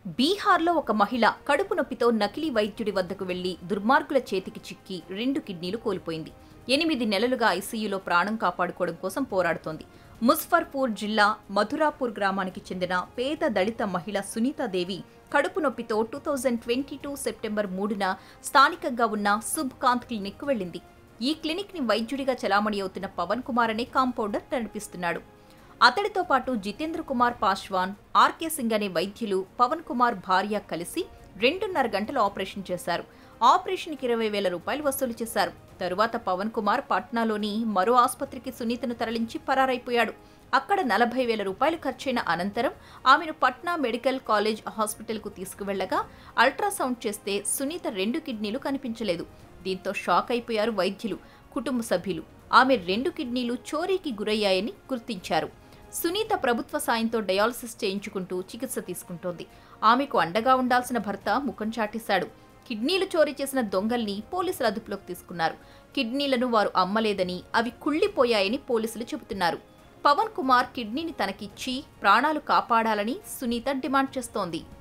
బీహార్లో ఒక మహిళ కడుపు నొప్పితో నకిలీ వైద్యుడి వద్దకు వెళ్లి దుర్మార్గుల చేతికి చిక్కి రెండు కిడ్నీలు కోల్పోయింది ఎనిమిది నెలలుగా ఐసీయూలో ప్రాణం కాపాడుకోవడం కోసం పోరాడుతోంది ముజఫర్పూర్ జిల్లా మధురాపూర్ గ్రామానికి చెందిన పేద దళిత మహిళ సునీతాదేవి కడుపు నొప్పితో two thousand twenty two September మూడున స్థానికంగా ఉన్న శుభ్కాంత్ క్లినిక్కు వెళ్ళింది ఈ క్లినిక్ని వైద్యుడిగా చలామణి అవుతున్న పవన్ కుమార్ అనే కాంపౌండర్ నడిపిస్తున్నాడు అతడితో పాటు జితేంద్ర కుమార్ పాశ్వాన్ ఆర్కే సింగ్ అనే వైద్యులు పవన్ కుమార్ భార్య కలిసి రెండున్నర గంటలు ఆపరేషన్ చేశారు ఆపరేషన్కి ఇరవై వేల రూపాయలు వసూలు చేశారు తరువాత పవన్ కుమార్ పాట్నాలోని మరో ఆసుపత్రికి సునీతను తరలించి పరారైపోయాడు అక్కడ నలభై వేల రూపాయలు ఖర్చైన అనంతరం ఆమెను పట్నా మెడికల్ కాలేజ్ హాస్పిటల్కు తీసుకువెళ్లగా అల్ట్రాసౌండ్ చేస్తే సునీత రెండు కిడ్నీలు కనిపించలేదు దీంతో షాక్ అయిపోయారు వైద్యులు కుటుంబ సభ్యులు ఆమె రెండు కిడ్నీలు చోరీకి గురయ్యాయని గుర్తించారు సునీత ప్రభుత్వ సాయంతో డయాలసిస్ చేయించుకుంటూ చికిత్స తీసుకుంటోంది ఆమెకు అండగా ఉండాల్సిన భర్త ముఖం చాటేశాడు కిడ్నీలు చోరీ చేసిన దొంగల్ని పోలీసులు అదుపులోకి తీసుకున్నారు కిడ్నీలను వారు అమ్మలేదని అవి కుళ్ళిపోయాయని పోలీసులు చెబుతున్నారు పవన్ కుమార్ కిడ్నీని తనకిచ్చి ప్రాణాలు కాపాడాలని సునీత డిమాండ్ చేస్తోంది